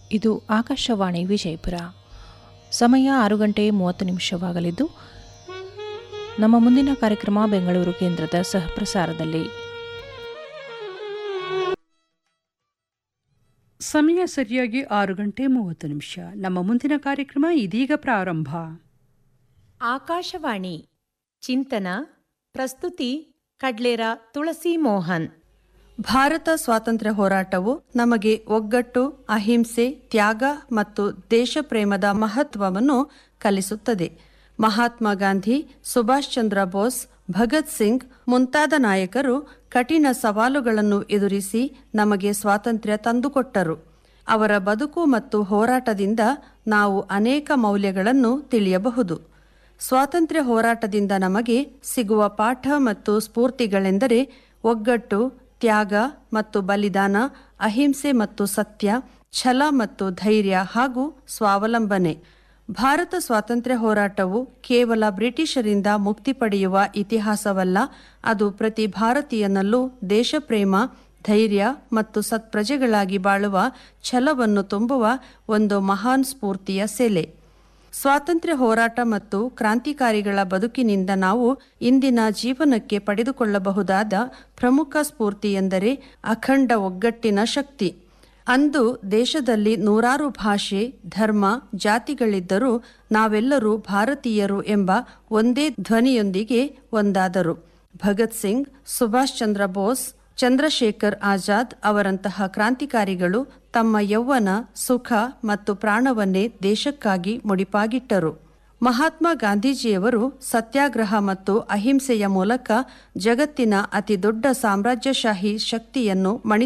ಇದು ಆಕಾಶವಾಣಿ ವಿಜಯಪುರ ಸಮಯ ಆರು ಗಂಟೆ ಮೂವತ್ತು ನಿಮಿಷವಾಗಲಿದ್ದು ನಮ್ಮ ಮುಂದಿನ ಕಾರ್ಯಕ್ರಮ ಬೆಂಗಳೂರು ಕೇಂದ್ರದ ಸಹಪ್ರಸಾರದಲ್ಲಿ ಸಮಯ ಸರಿಯಾಗಿ ಆರು ಗಂಟೆ ಮೂವತ್ತು ನಿಮಿಷ ನಮ್ಮ ಮುಂದಿನ ಕಾರ್ಯಕ್ರಮ ಇದೀಗ ಪ್ರಾರಂಭ ಆಕಾಶವಾಣಿ ಚಿಂತನ ಪ್ರಸ್ತುತಿ ಕಡ್ಲೇರ ತುಳಸಿ ಮೋಹನ್ ಭಾರತ ಸ್ವಾತಂತ್ರ್ಯ ಹೋರಾಟವು ನಮಗೆ ಒಗ್ಗಟ್ಟು ಅಹಿಂಸೆ ತ್ಯಾಗ ಮತ್ತು ದೇಶಪ್ರೇಮದ ಮಹತ್ವವನ್ನು ಕಲಿಸುತ್ತದೆ ಮಹಾತ್ಮ ಗಾಂಧಿ ಸುಭಾಷ್ ಚಂದ್ರ ಬೋಸ್ ಭಗತ್ ಸಿಂಗ್ ಮುಂತಾದ ನಾಯಕರು ಕಠಿಣ ಸವಾಲುಗಳನ್ನು ಎದುರಿಸಿ ನಮಗೆ ಸ್ವಾತಂತ್ರ್ಯ ತಂದುಕೊಟ್ಟರು ಅವರ ಬದುಕು ಮತ್ತು ಹೋರಾಟದಿಂದ ನಾವು ಅನೇಕ ಮೌಲ್ಯಗಳನ್ನು ತಿಳಿಯಬಹುದು ಸ್ವಾತಂತ್ರ್ಯ ಹೋರಾಟದಿಂದ ನಮಗೆ ಸಿಗುವ ಪಾಠ ಮತ್ತು ಸ್ಫೂರ್ತಿಗಳೆಂದರೆ ಒಗ್ಗಟ್ಟು ತ್ಯಾಗ ಮತ್ತು ಬಲಿದಾನ ಅಹಿಂಸೆ ಮತ್ತು ಸತ್ಯ ಛಲ ಮತ್ತು ಧೈರ್ಯ ಹಾಗೂ ಸ್ವಾವಲಂಬನೆ ಭಾರತ ಸ್ವಾತಂತ್ರ್ಯ ಹೋರಾಟವು ಕೇವಲ ಬ್ರಿಟಿಷರಿಂದ ಮುಕ್ತಿ ಪಡೆಯುವ ಇತಿಹಾಸವಲ್ಲ ಅದು ಪ್ರತಿ ಭಾರತೀಯನಲ್ಲೂ ದೇಶಪ್ರೇಮ ಧೈರ್ಯ ಮತ್ತು ಸತ್ಪ್ರಜೆಗಳಾಗಿ ಬಾಳುವ ಛಲವನ್ನು ತುಂಬುವ ಒಂದು ಮಹಾನ್ ಸ್ಫೂರ್ತಿಯ ಸೆಲೆ ಸ್ವಾತಂತ್ರ್ಯ ಹೋರಾಟ ಮತ್ತು ಕ್ರಾಂತಿಕಾರಿಗಳ ಬದುಕಿನಿಂದ ನಾವು ಇಂದಿನ ಜೀವನಕ್ಕೆ ಪಡೆದುಕೊಳ್ಳಬಹುದಾದ ಪ್ರಮುಖ ಸ್ಫೂರ್ತಿ ಎಂದರೆ ಅಖಂಡ ಒಗ್ಗಟ್ಟಿನ ಶಕ್ತಿ ಅಂದು ದೇಶದಲ್ಲಿ ನೂರಾರು ಭಾಷೆ ಧರ್ಮ ಜಾತಿಗಳಿದ್ದರೂ ನಾವೆಲ್ಲರೂ ಭಾರತೀಯರು ಎಂಬ ಒಂದೇ ಧ್ವನಿಯೊಂದಿಗೆ ಒಂದಾದರು ಭಗತ್ ಸಿಂಗ್ ಸುಭಾಷ್ ಚಂದ್ರ ಬೋಸ್ ಚಂದ್ರಶೇಖರ್ ಆಜಾದ್ ಅವರಂತಹ ಕ್ರಾಂತಿಕಾರಿಗಳು ತಮ್ಮ ಯೌವನ ಸುಖ ಮತ್ತು ಪ್ರಾಣವನ್ನೇ ದೇಶಕ್ಕಾಗಿ ಮುಡಿಪಾಗಿಟ್ಟರು ಮಹಾತ್ಮ ಗಾಂಧೀಜಿಯವರು ಸತ್ಯಾಗ್ರಹ ಮತ್ತು ಅಹಿಂಸೆಯ ಮೂಲಕ ಜಗತ್ತಿನ ಅತಿ ದೊಡ್ಡ ಸಾಮ್ರಾಜ್ಯಶಾಹಿ ಶಕ್ತಿಯನ್ನು ಮಣಿ